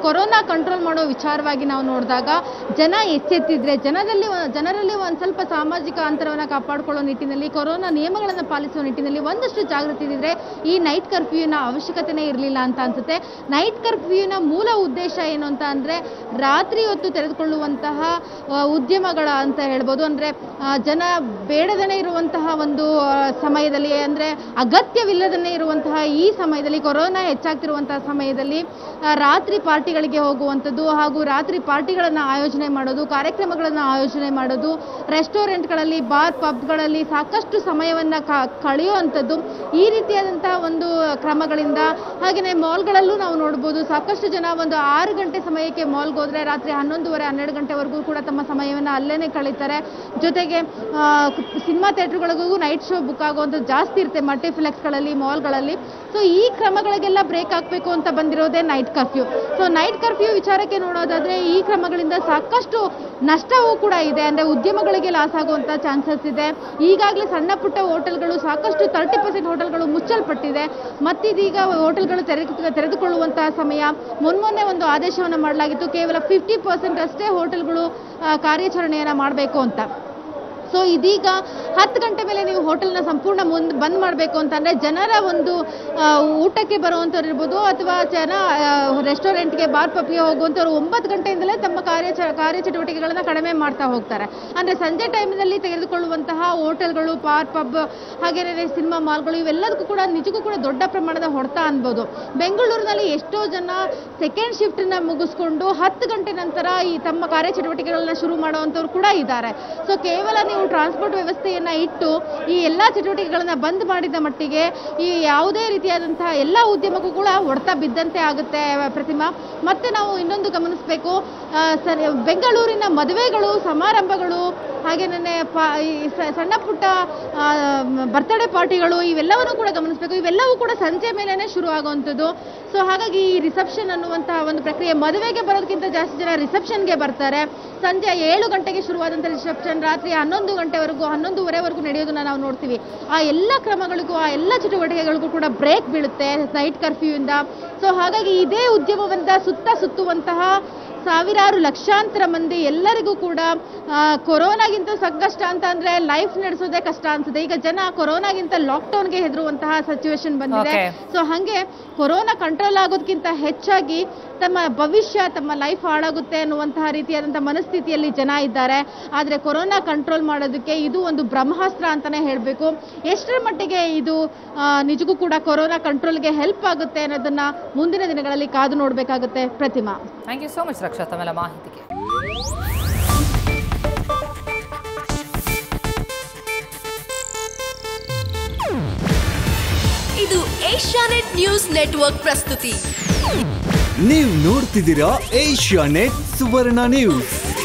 Corona control ಮಾಡೋ ವಿಚಾರವಾಗಿ ನಾವು ನೋಡಿದಾಗ ಜನ ಎಚ್ಚೆತ್ತಿದ್ರೆ ಜನದಲ್ಲಿ ಜನರಲ್ಲಿ ಒಂದು ಸ್ವಲ್ಪ ಸಾಮಾಜಿಕ ಅಂತರವನ್ನು ಕಾಪಾಡಿಕೊಳ್ಳೋ ನಿಟ್ಟಿನಲ್ಲಿ ಕೊರೋನಾ ನಿಯಮಗಳನ್ನು ಪಾಲಿಸುವ ನಿಟ್ಟಿನಲ್ಲಿ ಒಂದಷ್ಟು ಜಾಗೃತಿ ಇದ್ದಿದ್ರೆ ಈ ನೈಟ್ ಕರ್ಫ್ಯೂನ ಅವಶ್ಯಕತೆನೇ ಇರಲಿಲ್ಲ ಅಂತ ಅನ್ಸುತ್ತೆ ನೈಟ್ ಕರ್ಫ್ಯೂನ ಮೂಲ ಉದ್ದೇಶ ಏನು ಅಂತ ಅಂದರೆ ರಾತ್ರಿ ಹೊತ್ತು ತೆರೆದುಕೊಳ್ಳುವಂತಹ ಆ, ಉದ್ಯಮಗಳ ಅಂತ ಹೇಳ್ಬೋದು ಅಂದರೆ ಜನ ಬೇಡದನೇ ಇರುವಂತಹ ಒಂದು ಆ, ಸಮಯದಲ್ಲಿ ಅಂದರೆ ಅಗತ್ಯವಿಲ್ಲದನೇ ಇರುವಂತಹ ಈ ಸಮಯದಲ್ಲಿ ಕೊರೋನಾ ಹೆಚ್ಚಾಗ್ತಿರುವಂತಹ ಸಮಯದಲ್ಲಿ ಆ, ರಾತ್ರಿ ಪಾರ್ಟಿಗಳಿಗೆ ಹೋಗುವಂಥದ್ದು ಹಾಗೂ ರಾತ್ರಿ ಪಾರ್ಟಿಗಳನ್ನು ಆಯೋಜನೆ ಮಾಡೋದು ಕಾರ್ಯಕ್ರಮಗಳನ್ನು ಆಯೋಜನೆ ಮಾಡೋದು ರೆಸ್ಟೋರೆಂಟ್ಗಳಲ್ಲಿ ಬಾರ್ ಪಬ್ಗಳಲ್ಲಿ ಸಾಕಷ್ಟು ಸಮಯವನ್ನು ಕಳೆಯುವಂಥದ್ದು ಈ ರೀತಿಯಾದಂತಹ ಒಂದು ಕ್ರಮಗಳಿಂದ ಹಾಗೆಯೇ ಮಾಲ್ಗಳಲ್ಲೂ ನಾವು ನೋಡ್ಬೋದು ಸಾಕಷ್ಟು ಜನ ಒಂದು ಆರು ಗಂಟೆ ಸಮಯಕ್ಕೆ ಮಾಲ್ಗೆ ಹೋದರೆ ರಾತ್ರಿ ಹನ್ನೊಂದುವರೆ ಹನ್ನೆರಡು ಗಂಟೆವರೆಗೂ ಕೂಡ ತಮ್ಮ ಸಮಯವನ್ನು ಅಲ್ಲೇ ಕಳೀತಾರೆ ಜೊತೆಗೆ ಆ, ಸಿನಿಮಾ ಥಿಯೇಟ್ರ್ಗಳಿಗೂ ನೈಟ್ ಶೋ ಬುಕ್ ಆಗುವಂಥದ್ದು ಜಾಸ್ತಿ ಇರುತ್ತೆ ಮಲ್ಟಿಫ್ಲೆಕ್ಸ್ಗಳಲ್ಲಿ ಮಾಲ್ಗಳಲ್ಲಿ ಸೊ ಈ ಕ್ರಮಗಳಿಗೆಲ್ಲ ಬ್ರೇಕ್ ಹಾಕಬೇಕು ಅಂತ ಬಂದಿರೋದೇ night curfew so night curfew ವಿಚಾರಕ್ಕೆ ನೋಡೋದಾದ್ರೆ ಈ ಕ್ರಮಗಳಿಂದ ಸಾಕಷ್ಟು ನಷ್ಟವೂ ಕೂಡ ಇದೆ ಅಂದರೆ ಉದ್ಯಮಗಳಿಗೆ ಲಾಸ್ ಆಗುವಂಥ ಚಾನ್ಸಸ್ ಇದೆ ಈಗಾಗಲೇ ಸಣ್ಣ ಪುಟ್ಟ ಹೋಟೆಲ್ಗಳು ಸಾಕಷ್ಟು ತರ್ಟಿ ಪರ್ಸೆಂಟ್ ಹೋಟೆಲ್ಗಳು ಮುಚ್ಚಲ್ಪಟ್ಟಿದೆ ಮತ್ತಿದೀಗ ಹೋಟೆಲ್ಗಳು ತೆರೆ ತೆರೆದುಕೊಳ್ಳುವಂತಹ ಸಮಯ ಮೊನ್ಮೊನ್ನೆ ಒಂದು ಆದೇಶವನ್ನು ಮಾಡಲಾಗಿತ್ತು ಕೇವಲ ಫಿಫ್ಟಿ ಪರ್ಸೆಂಟ್ ಅಷ್ಟೇ ಹೋಟೆಲ್ಗಳು ಆ, ಕಾರ್ಯಾಚರಣೆಯನ್ನು ಮಾಡಬೇಕು ಅಂತ ಸೊ ಇದೀಗ ಹತ್ತು ಗಂಟೆ ಮೇಲೆ ನೀವು ಹೋಟೆಲ್ನ ಸಂಪೂರ್ಣ ಮುಂದೆ ಬಂದ್ ಮಾಡಬೇಕು ಅಂತಂದರೆ ಜನರ ಒಂದು ಆ, ಊಟಕ್ಕೆ ಬರುವಂಥವ್ರು ಇರ್ಬೋದು ಅಥವಾ ಜನ ರೆಸ್ಟೋರೆಂಟ್ಗೆ ಬಾರ್ ಪಬ್ಗೆ ಹೋಗುವಂಥವ್ರು ಒಂಬತ್ತು ಗಂಟೆಯಿಂದಲೇ ತಮ್ಮ ಕಾರ್ಯ ಕಾರ್ಯಚಟುವಟಿಕೆಗಳನ್ನು ಕಡಿಮೆ ಮಾಡ್ತಾ ಹೋಗ್ತಾರೆ ಅಂದರೆ ಸಂಜೆ ಟೈಮ್ನಲ್ಲಿ ತೆಗೆದುಕೊಳ್ಳುವಂತಹ ಹೋಟೆಲ್ಗಳು ಬಾರ್ ಪಬ್ ಹಾಗೇನೇ ಸಿನಿಮಾ ಮಾಲ್ಗಳು ಇವೆಲ್ಲದಕ್ಕೂ ಕೂಡ ನಿಜಕ್ಕೂ ಕೂಡ ದೊಡ್ಡ ಪ್ರಮಾಣದ ಹೊಡೆತ ಅನ್ಬೋದು ಬೆಂಗಳೂರಿನಲ್ಲಿ ಎಷ್ಟೋ ಜನ ಸೆಕೆಂಡ್ ಶಿಫ್ಟನ್ನ ಮುಗಿಸ್ಕೊಂಡು ಹತ್ತು ಗಂಟೆ ನಂತರ ಈ ತಮ್ಮ ಕಾರ್ಯಚಟುವಟಿಕೆಗಳನ್ನ ಶುರು ಮಾಡುವಂಥವ್ರು ಕೂಡ ಇದ್ದಾರೆ ಸೊ ಕೇವಲ ನೀವು ಟ್ರಾನ್ಸ್ಪೋರ್ಟ್ ವ್ಯವಸ್ಥೆಯನ್ನ ಇಟ್ಟು ಈ ಎಲ್ಲ ಚಟುವಟಿಕೆಗಳನ್ನ ಬಂದ್ ಮಾಡಿದ ಮಟ್ಟಿಗೆ ಈ ಯಾವುದೇ ರೀತಿಯಾದಂತಹ ಎಲ್ಲ ಉದ್ಯಮಕ್ಕೂ ಕೂಡ ಹೊಡೆತ ಬಿದ್ದಂತೆ ಆಗುತ್ತೆ ಪ್ರತಿಮಾ ಮತ್ತೆ ನಾವು ಇನ್ನೊಂದು ಗಮನಿಸಬೇಕು ಸರಿ ಬೆಂಗಳೂರಿನ ಮದುವೆಗಳು ಸಮಾರಂಭಗಳು ಹಾಗೇನೇ ಪಾ ಈ ಸ- ಸಣ್ಣ ಪುಟ್ಟ ಬರ್ತ್ಡೇ ಪಾರ್ಟಿಗಳು ಇವೆಲ್ಲವನ್ನು ಕೂಡ ಗಮನಿಸಬೇಕು ಇವೆಲ್ಲವೂ ಕೂಡ ಸಂಜೆ ಮೇಲೇನೆ ಶುರು ಆಗುವಂಥದ್ದು ಸೊ ಹಾಗಾಗಿ ಈ ರಿಸೆಪ್ಷನ್ ಅನ್ನುವಂತಹ ಒಂದು ಪ್ರಕ್ರಿಯೆ ಮದುವೆಗೆ ಬರೋದಕ್ಕಿಂತ ಜಾಸ್ತಿ ಜನ ರಿಸೆಪ್ಷನ್ಗೆ ಬರ್ತಾರೆ ಸಂಜೆ ಏಳು ಗಂಟೆಗೆ ಶುರುವಾದಂಥ ರಿಸೆಪ್ಷನ್ ರಾತ್ರಿ ಹನ್ನೊಂದು ಗಂಟೆವರೆಗೂ ಹನ್ನೊಂದುವರೆವರೆಗೂ ನಡೆಯೋದನ್ನ ನಾವು ನೋಡ್ತೀವಿ ಆ ಎಲ್ಲ ಕ್ರಮಗಳಿಗೂ ಆ ಎಲ್ಲ ಚಟುವಟಿಕೆಗಳಿಗೂ ಕೂಡ ಬ್ರೇಕ್ ಬೀಳುತ್ತೆ ನೈಟ್ ಕರ್ಫ್ಯೂ ಇಂದ ಸೊ ಹಾಗಾಗಿ ಇದೇ ಉದ್ಯಮವಂತ ಸುತ್ತ ಸುತ್ತುವಂತಹ ಸಾವಿರಾರು ಲಕ್ಷಾಂತರ ಮಂದಿ ಎಲ್ಲರಿಗೂ ಕೂಡ ಆ, ಕೊರೋನಾಗಿಂತ ಸಂಕಷ್ಟ ಅಂತ ಅಂದ್ರೆ ಲೈಫ್ ನಡೆಸೋದೇ ಕಷ್ಟ ಅನ್ಸುತ್ತೆ ಈಗ ಜನ ಕೊರೋನಾಗಿಂತ ಲಾಕ್ಡೌನ್ಗೆ ಹೆದರುವಂತಹ ಸಿಚುವೇಶನ್ ಬಂದಿದೆ Okay. ಸೊ ಹಾಗೆ ಕೊರೋನಾ ಕಂಟ್ರೋಲ್ ಆಗೋದಕ್ಕಿಂತ ಹೆಚ್ಚಾಗಿ ತಮ್ಮ ಭವಿಷ್ಯ ತಮ್ಮ ಲೈಫ್ ಹಾಳಾಗುತ್ತೆ ಅನ್ನುವಂತಹ ರೀತಿಯಾದಂತಹ ಮನಸ್ಥಿತಿಯಲ್ಲಿ ಜನ ಇದ್ದಾರೆ ಆದರೆ ಕೊರೋನಾ ಕಂಟ್ರೋಲ್ ಮಾಡೋದಕ್ಕೆ ಇದು ಒಂದು ಬ್ರಹ್ಮಾಸ್ತ್ರ ಅಂತಾನೆ ಹೇಳಬೇಕು ಎಷ್ಟರ ಮಟ್ಟಿಗೆ ಇದು ಆ, ನಿಜಕ್ಕೂ ಕೂಡ ಕೊರೋನಾ ಕಂಟ್ರೋಲ್ಗೆ ಹೆಲ್ಪ್ ಆಗುತ್ತೆ ಅನ್ನೋದನ್ನ ಮುಂದಿನ ದಿನಗಳಲ್ಲಿ ಕಾದು ನೋಡಬೇಕಾಗುತ್ತೆ Pratima thank you so much Raksha ತಮ್ಮೆಲ್ಲ ಮಾಹಿತಿಗೆ ಇದು ಏಷ್ಯಾನೆಟ್ ನ್ಯೂಸ್ ನೆಟ್ವರ್ಕ್ ಪ್ರಸ್ತುತಿ ನೀವು ನೋಡ್ತಿದ್ದೀರಾ ಏಷ್ಯಾ ನೆಟ್ ಸುವರ್ಣ ನ್ಯೂಸ್